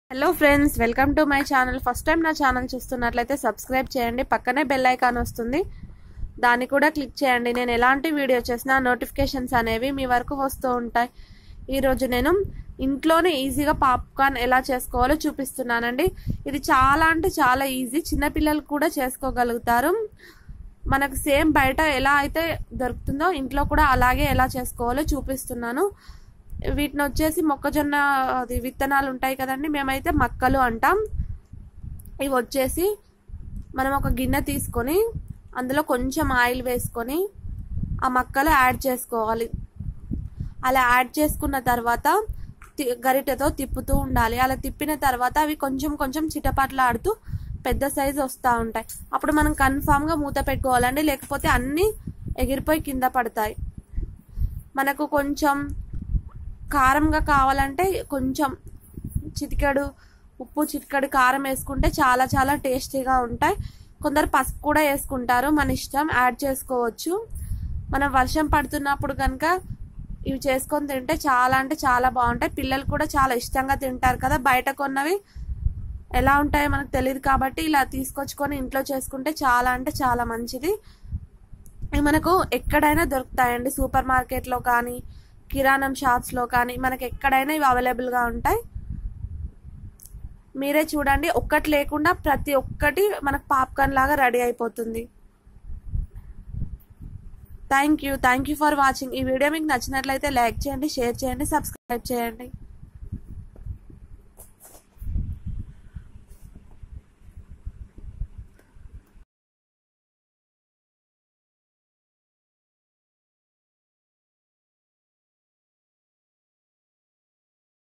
hello friends welcome to my channel first time నా channel చూస్తున్నట్లయితే subscribe చేయండి పక్కనే బెల్ ఐకాన్ వస్తుంది దాన్ని కూడా క్లిక్ చేయండి నేను ఎలాంటి వీడియో చేసినా నోటిఫికేషన్స్ అనేవి మీ వరకు వస్తూ ఉంటాయి ఈరోజు నేను ఇంట్లోనే ఈజీగా పాప్కార్న్ ఎలా చేసుకోవాలో చూపిస్తున్నానండి ఇది చాలా అంటే చాలా ఈజీ చిన్నపిల్లలు కూడా చేసుకోగలుగుతారు మనకు సేమ్ బయట ఎలా అయితే దొరుకుతుందో ఇంట్లో కూడా అలాగే ఎలా చేసుకోవాలో చూపిస్తున్నాను వీటిని వచ్చేసి మొక్కజొన్న అది విత్తనాలు ఉంటాయి కదండి మేమైతే మక్కలు అంటాం ఇవి వచ్చేసి మనం ఒక గిన్నె తీసుకొని అందులో కొంచెం ఆయిల్ వేసుకొని ఆ మక్కలు యాడ్ చేసుకోవాలి అలా యాడ్ చేసుకున్న తర్వాత గరిటెతో తిప్పుతూ ఉండాలి అలా తిప్పిన తర్వాత అవి కొంచెం కొంచెం చిటపట్లాడుతూ పెద్ద సైజు వస్తూ ఉంటాయి అప్పుడు మనం కన్ఫామ్గా మూత పెట్టుకోవాలండి లేకపోతే అన్నీ ఎగిరిపోయి కింద పడతాయి మనకు కొంచెం కారంగా కావాలంటే కొంచెం చిటికెడు ఉప్పు చిటికెడు కారం వేసుకుంటే చాలా చాలా టేస్టీగా ఉంటాయి కొందరు పసుపు కూడా వేసుకుంటారు మన ఇష్టం యాడ్ చేసుకోవచ్చు మనం వర్షం పడుతున్నప్పుడు కనుక ఇవి చేసుకొని తింటే చాలా అంటే చాలా బాగుంటాయి పిల్లలు కూడా చాలా ఇష్టంగా తింటారు కదా బయట కొన్నవి ఎలా ఉంటాయో మనకు తెలియదు కాబట్టి ఇలా తీసుకొచ్చుకొని ఇంట్లో చేసుకుంటే చాలా అంటే చాలా మంచిది ఇవి మనకు ఎక్కడైనా దొరుకుతాయండి సూపర్ మార్కెట్లో కానీ కిరాణం షాప్స్లో కానీ మనకి ఎక్కడైనా ఇవి అవైలబుల్గా ఉంటాయి మీరే చూడండి ఒక్కటి లేకుండా ప్రతి ఒక్కటి మనకు పాప్కార్న్ లాగా రెడీ అయిపోతుంది thank you thank you for watching ఈ వీడియో మీకు నచ్చినట్లయితే లైక్ చేయండి షేర్ చేయండి సబ్స్క్రైబ్ చేయండి